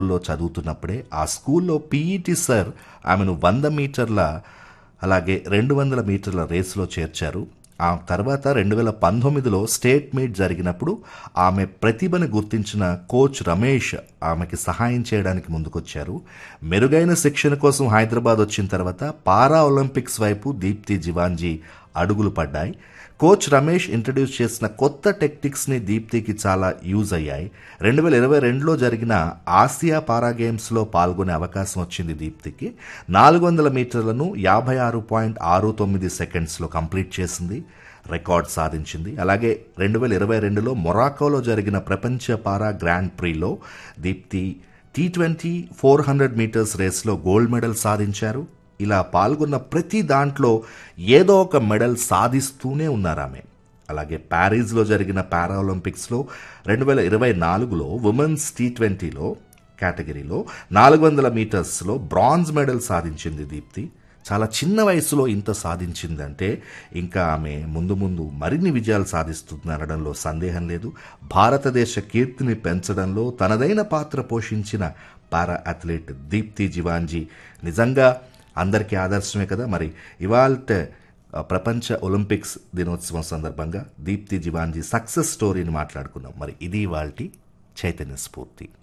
లో చదువుతున్నప్పుడే ఆ స్కూల్లో పీఈటీ సార్ ఆమెను వంద మీటర్ల అలాగే రెండు వందల మీటర్ల రేసులో చేర్చారు ఆ తర్వాత రెండు వేల పంతొమ్మిదిలో స్టేట్ మీట్ జరిగినప్పుడు ఆమె ప్రతిభను గుర్తించిన కోచ్ రమేష్ ఆమెకి సహాయం చేయడానికి ముందుకొచ్చారు మెరుగైన శిక్షణ కోసం హైదరాబాద్ వచ్చిన తర్వాత పారా ఒలింపిక్స్ వైపు దీప్తి జివాంజీ అడుగులు పడ్డాయి కోచ్ రమేష్ ఇంట్రడ్యూస్ చేసిన కొత్త టెక్నిక్స్ని దీప్తికి చాలా యూజ్ అయ్యాయి రెండు వేల ఇరవై రెండులో జరిగిన ఆసియా పారా గేమ్స్లో పాల్గొనే అవకాశం వచ్చింది దీప్తికి నాలుగు వందల మీటర్లను యాభై ఆరు పాయింట్ ఆరు తొమ్మిది సెకండ్స్లో కంప్లీట్ చేసింది రికార్డ్ సాధించింది అలాగే రెండు వేల ఇరవై రెండులో మొరాకోలో జరిగిన ప్రపంచ పారా గ్రాండ్ ప్రీలో Deepthi T twenty four hundred meters రేస్లో గోల్డ్ మెడల్ సాధించారు ఇలా పాల్గొన్న ప్రతి దాంట్లో ఏదో ఒక మెడల్ సాధిస్తూనే ఉన్నారు ఆమె అలాగే ప్యారిస్లో జరిగిన పారాలింపిక్స్లో రెండు వేల ఇరవై నాలుగులో ఉమెన్స్ టీ ట్వంటీలో కేటగిరీలో నాలుగు వందల మీటర్స్లో బ్రాంజ్ మెడల్ సాధించింది దీప్తి చాలా చిన్న వయసులో ఇంత సాధించిందంటే ఇంకా ఆమె ముందు ముందు మరిన్ని విజయాలు సాధిస్తుంది అనడంలో సందేహం లేదు భారతదేశ కీర్తిని పెంచడంలో తనదైన పాత్ర పోషించిన పారా అథ్లెట్ దీప్తి జివాంజీ నిజంగా అందరికీ ఆదర్శమే కదా మరి ఇవాళ ప్రపంచ ఒలింపిక్స్ దినోత్సవం సందర్భంగా దీప్తి జివాంజీ సక్సెస్ స్టోరీని మాట్లాడుకున్నాం మరి ఇది ఇవాళ చైతన్య స్ఫూర్తి